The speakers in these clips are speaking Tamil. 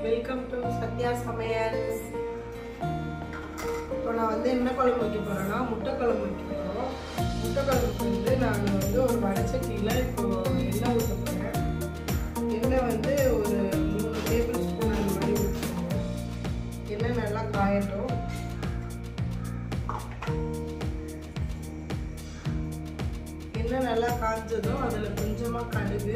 வெல்கம் டு சத்யா சமையல் இப்போ நான் வந்து என்ன குழம்பு வைக்க போறேன்னா முட்டை குழம்பு வைக்க போகிறோம் முட்டை குழம்புக்கு வந்து நான் வந்து ஒரு வடச்சட்டியில் இப்போ எண்ணெய் ஊற்ற போகிறேன் எண்ணெய் வந்து ஒரு மூணு டேபிள் ஸ்பூன் அந்த மாதிரி ஊற்றிக்கோங்க எண்ணெய் நல்லா காயட்டும் எண்ணெய் நல்லா காய்ச்சதும் அதில் கொஞ்சமாக கடுகு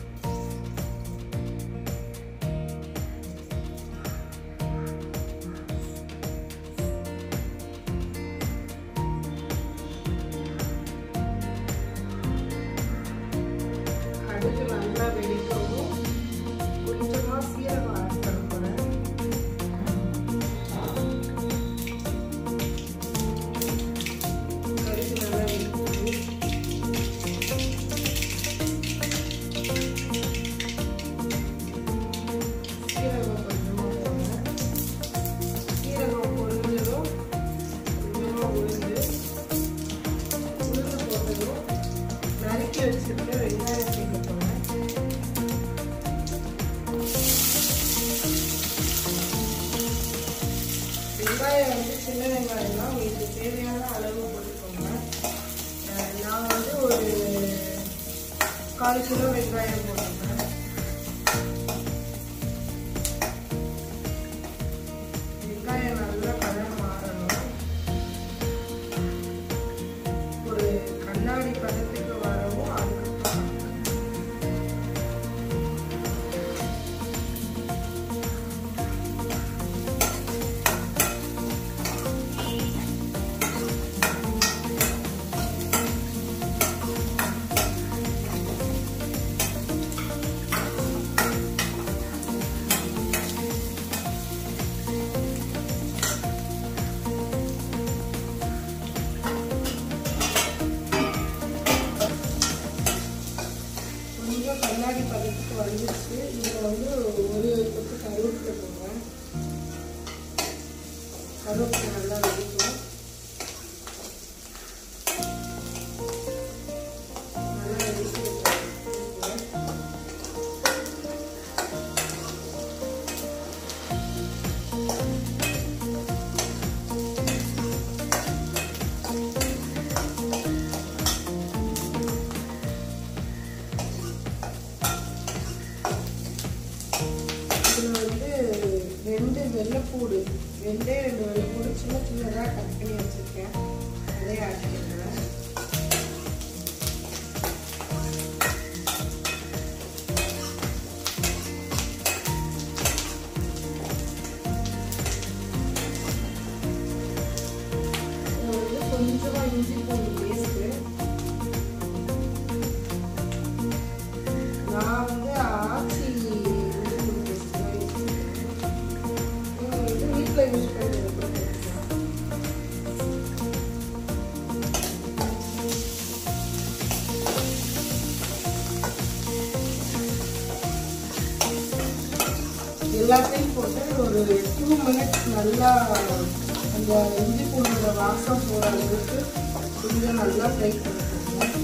கடுகு நல்லா வெடிக்கவும் கொஞ்சமாக சீரகம் ஆட் பண்ண போகிறேன் கடுகு நல்லா வெடிக்கவும் சீரகம் கொஞ்சமாக போடுறேன் சீரகம் பொரிஞ்சதும் கொஞ்சமாக உளுந்து உளுந்து போட்டதும் நறுக்கி வச்சிருக்க வெங்காயம் சேர்க்க போகிறேன் வெங்காயம் வந்து சின்ன வெங்காயம்லாம் உங்களுக்கு தேவையான அளவு போட்டுக்கோங்க அஹ் நான் வந்து ஒரு கால் கிலோ வெங்காயம் போட்டுருக்கேன் வெங்காயம் நல்லா கலர் மாறணும் ஒரு கண்ணாடி பதத்துக்கு வரவும் அதுக்கப்புறம் கொஞ்சம் கண்ணாடி பதத்துக்கு வந்துருச்சு இதில் வந்து ஒரு கொத்து கருவேப்பிலை போடுறேன் கருவேப்பிலை நல்லா வெடிக்கும் நல்லா வெடிச்சு விட்டுறேன். இதில் வந்து ரெண்டு வெள்ளைப்பூடு ரெண்டே ரெண்டு வெள்ளைப்பூடு சின்ன சின்னதாக கட் பண்ணி வச்சுருக்கேன் அதே ஆட் பண்ணிக்கிறேன் இதில் வந்து கொஞ்சமாக இஞ்சி பூண்டு பேஸ்ட்டு நான் வந்து ஆச்சி இஞ்சி பூண்டு பேஸ்ட் தான் யூஸ் பண்ணுறேன் நீங்கள் வந்து வீட்டில் யூஸ் பண்ணுறது கூட போட்டுக்கலாம் எல்லாத்தையும் போட்டு ஒரு டூ மினிட்ஸ் நல்லா அந்த இஞ்சி பூண்டோட வாசம் போகிற அளவுக்கு கொஞ்சம் நல்லா ஃப்ரை பண்ணிக்கோங்க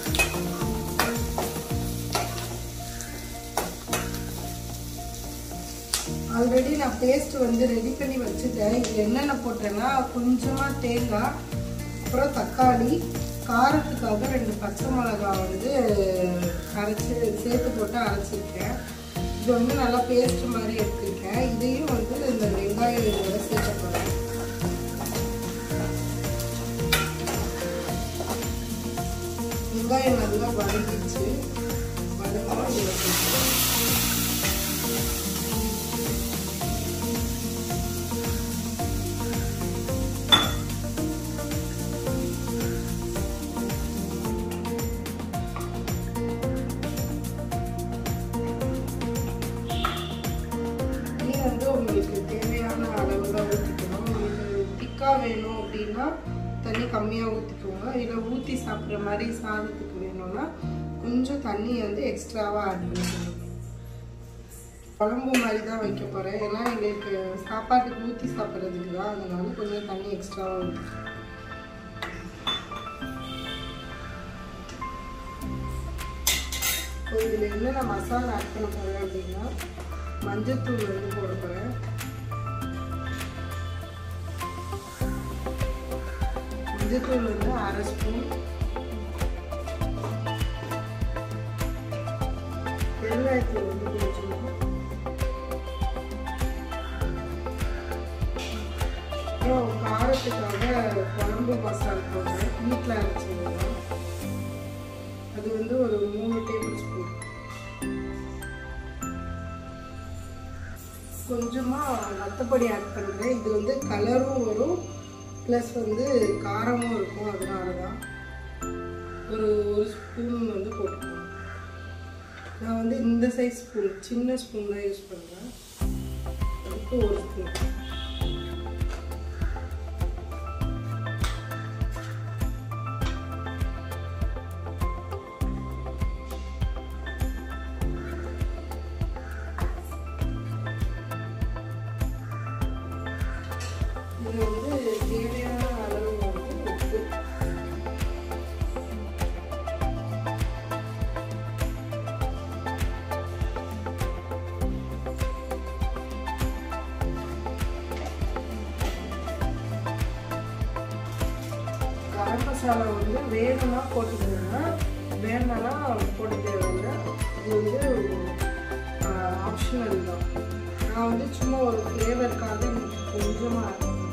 ஆல்ரெடி நான் பேஸ்ட் வந்து ரெடி பண்ணி வச்சுட்டேன் இது என்னென்ன போட்டேன்னா கொஞ்சமாக தேங்காய் அப்புறம் தக்காளி காரத்துக்காக ரெண்டு பச்சை மிளகாய் வந்து அரைச்சி சேர்த்து போட்டு அரைச்சிருக்கேன் இது வந்து நல்லா பேஸ்ட் மாதிரி எடுத்திருக்கேன் இதையும் வந்து இந்த வெங்காயம் இதோட சேர்க்க போகிறேன் வெங்காயம் நல்லா வதங்கிச்சு வதங்கலாம் இதில் சேர்த்துக்கிறேன் தண்ணி வந்து உங்களுக்கு தேவையான அளவில் ஊற்றிக்கணும் உங்களுக்கு திக்காக வேணும் அப்படின்னா தண்ணி கம்மியாக ஊற்றிக்கோங்க இல்லை ஊற்றி சாப்பிட்ற மாதிரி சாதத்துக்கு வேணும்னா கொஞ்சம் தண்ணி வந்து எக்ஸ்ட்ராவாக ஆட் பண்ணிக்கணும் குழம்பு மாதிரி தான் வைக்க போகிறேன் ஏன்னா எங்களுக்கு சாப்பாட்டுக்கு ஊற்றி சாப்பிட்றதுக்கு தான் அதனால கொஞ்சம் தண்ணி எக்ஸ்ட்ராவாக ஊற்றிக்கணும் இப்போ இதில் என்னென்ன மசாலா ஆட் பண்ண போகிறேன் அப்படின்னா மஞ்சத்தூள் வந்து போட போகிறேன் மஞ்சத்தூள் வந்து அரை ஸ்பூன் பெருங்காயத்தூள் வந்து கொஞ்சமாக அப்புறம் காரத்துக்காக குழம்பு மசாலா போடுறேன் வீட்டில் அரைச்சிங்கன்னா அது வந்து ஒரு மூணு டேபிள் ஸ்பூன் கொஞ்சமாக வத்தப்பொடி ஆட் பண்ணுறேன் இது வந்து கலரும் வரும் ப்ளஸ் வந்து காரமும் இருக்கும் அதனால தான் ஒரு ஒரு ஸ்பூன் வந்து போட்டுக்கணும் நான் வந்து இந்த சைஸ் ஸ்பூன் சின்ன ஸ்பூன் தான் யூஸ் பண்ணுறேன் அதுக்கு ஒரு ஸ்பூன் இது வந்து தேவையான அளவு வந்து உப்பு கரம் மசாலா வந்து வேணும்னா போட்டுக்கோங்க வேணும்னா போட்டு தேவையில்லை இது வந்து ஆப்ஷனல் தான் நான் வந்து சும்மா ஒரு ஃப்ளேவருக்காக கொஞ்சமாக ஆட் பண்ணுறேன்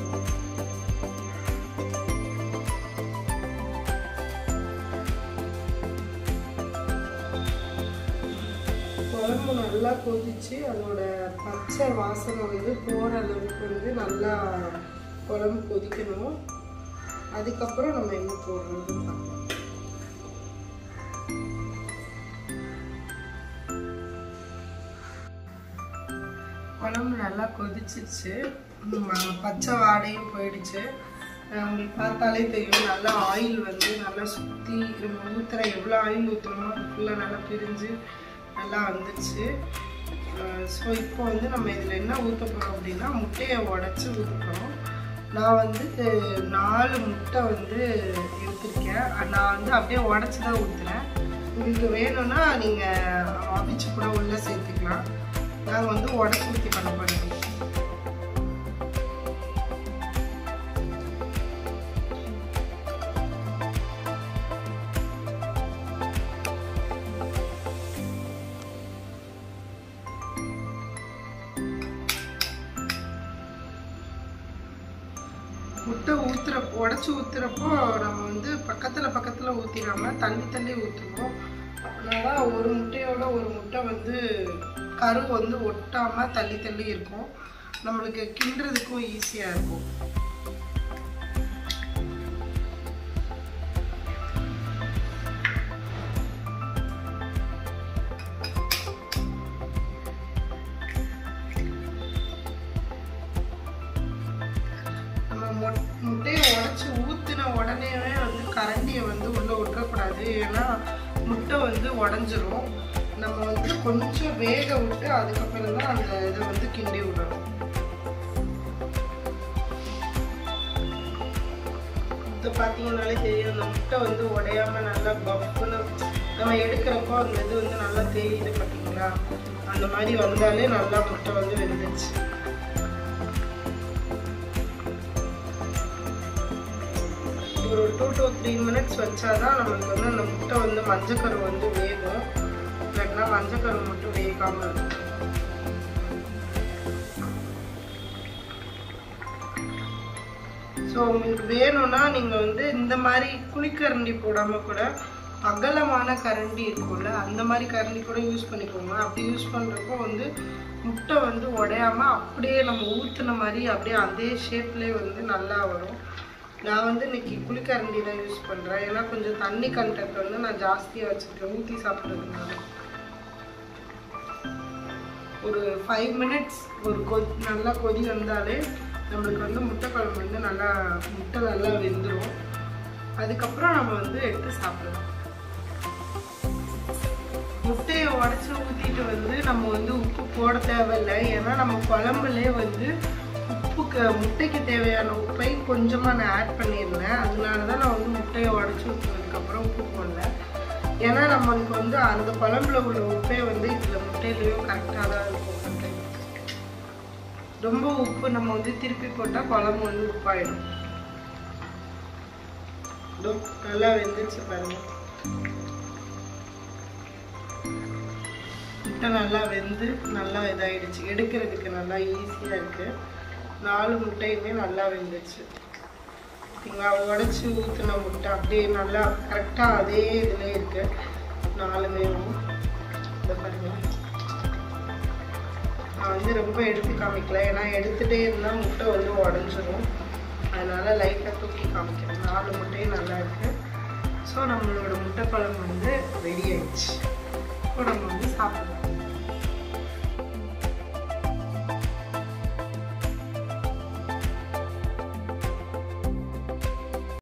குழம்பு நல்லா கொதிச்சு அதோட பச்சை வாசனை வந்து போகிற அளவுக்கு வந்து நல்லா குழம்பு கொதிக்கணும் அதுக்கப்புறம் நம்ம என்ன போடுறது பார்க்கலாம் குழம்பு நல்லா கொதிச்சிருச்சு ம- பச்சை வாடையும் போயிடுச்சு அஹ் உங்களுக்கு பார்த்தாலே தெரியும் நல்லா ஆயில் வந்து நல்லா சுற்றி நம்ம ஊற்றுற எவ்வளோ ஆயில் ஊற்றுறோமோ அது ஃபுல்லாக நல்லா பிரிஞ்சு நல்லா வந்துருச்சு ஸோ இப்போ வந்து நம்ம இதில் என்ன ஊற்ற போகிறோம் அப்படின்னா முட்டையை உடச்சி ஊற்ற போகிறோம் நான் வந்து நாலு முட்டை வந்து எடுத்திருக்கேன் அஹ் நான் வந்து அப்படியே உடச்சி தான் ஊற்றுறேன் உங்களுக்கு வேணும்னா நீங்கள் அவிச்சு கூட உள்ளே சேர்த்துக்கலாம் நாங்கள் வந்து உடச்சி ஊற்றி பண்ண போகிறோம் முட்டை ஊத்துற உடச்சி ஊத்துறப்போ நம்ம வந்து பக்கத்தில் பக்கத்தில் ஊற்றிடாம தள்ளி தள்ளி ஊற்றணும் அதனால ஒரு முட்டையோட ஒரு முட்டை வந்து கரு வந்து ஒட்டாம தள்ளி தள்ளி இருக்கும் நம்மளுக்கு கிண்டுறதுக்கும் ஈஸியாக இருக்கும் நம்ம மொ- முட்டையை உடச்சி ஊற்றின உடனேவே வந்து கரண்டியை வந்து உள்ளே விட்டுறக்கூடாது ஏன்னா முட்டை வந்து உடஞ்சிரும் நம்ம வந்து கொஞ்சம் வேக விட்டு அதுக்கப்புறம் தான் அந்த இதை வந்து கிண்டி விடணும் இது பார்த்தீங்கன்னாலே தெரியும் அந்த முட்டை வந்து உடையாம நல்லா பஃப்னு நம்ம எடுக்கிறப்போ அந்த இது வந்து நல்லா தெரியுது பார்த்தீங்களா அந்த மாதிரி வந்தாலே நல்லா முட்டை வந்து வெந்துச்சு ஒரு டூ டு த்ரீ மினிட்ஸ் வச்சாதான் நம்மளுக்கு வந்து அந்த முட்டை வந்து மஞ்சக்கரு வந்து வேகும் இல்லைன்னா மஞ்சக்கரு மட்டும் வேகாமல் இருக்கும் ஸோ உங்களுக்கு வேணும்னா நீங்கள் வந்து இந்த மாதிரி குழிக்கரண்டி போடாமல் கூட அகலமான கரண்டி இருக்கும்ல அந்த மாதிரி கரண்டி கூட யூஸ் பண்ணிக்கோங்க அப்படி யூஸ் பண்ணுறப்போ வந்து முட்டை வந்து உடையாம அப்படியே நம்ம ஊற்றுன மாதிரி அப்படியே அதே ஷேப்லேயே வந்து நல்லா வரும் நான் வந்து இன்னைக்கு குழிக்கரண்டி தான் யூஸ் பண்ணுறேன் ஏன்னா கொஞ்சம் தண்ணி கண்டென்ட் வந்து நான் ஜாஸ்தியாக வச்சுருக்கேன் ஊற்றி சாப்பிட்றதுனால ஒரு ஃபைவ் மினிட்ஸ் ஒரு கொதி நல்லா கொதி வந்தாலே நம்மளுக்கு வந்து முட்டை குழம்பு வந்து நல்லா முட்டை நல்லா வெந்துடும் அதுக்கப்புறம் நம்ம வந்து எடுத்து சாப்பிடலாம் முட்டையை உடச்சி ஊற்றிட்டு வந்து நம்ம வந்து உப்பு போட தேவையில்லை ஏன்னா நம்ம குழம்புலேயே வந்து உப்புக்கு முட்டைக்கு தேவையான உப்பை கொஞ்சமாக நான் ஆட் பண்ணியிருந்தேன் அதனால தான் நான் வந்து முட்டையை உடச்சி ஊற்றுனதுக்கப்புறம் உப்பு போடல ஏன்னா நம்மளுக்கு வந்து அந்த குழம்புல உள்ள உப்பே வந்து இதில் முட்டையிலையும் கரெக்டாக தான் இருக்கும் ரொம்ப உப்பு நம்ம வந்து திருப்பி போட்டால் குழம்பு வந்து உப்பாயிடும் இதோ நல்லா வெந்துருச்சு பாருங்க முட்டை நல்லா வெந்து நல்லா இதாயிடுச்சு எடுக்கிறதுக்கு நல்லா ஈஸியாக இருக்கு நாலு முட்டையுமே நல்லா வெந்துருச்சு பார்த்தீங்களா உடச்சி ஊற்றின முட்டை அப்படியே நல்லா கரெக்டாக அதே இதில் இருக்கு நாலுமே இதை பாருங்க நான் வந்து ரொம்ப எடுத்து காமிக்கல ஏன்னா எடுத்துகிட்டே இருந்தால் முட்டை வந்து உடஞ்சிரும் அதனால லைட்டாக தூக்கி காமிக்கிறேன் நாலு முட்டையும் நல்லா இருக்கு ஸோ நம்மளோட முட்டை குழம்பு வந்து ரெடி ஆயிடுச்சு இப்போ நம்ம வந்து சாப்பிடுவோம்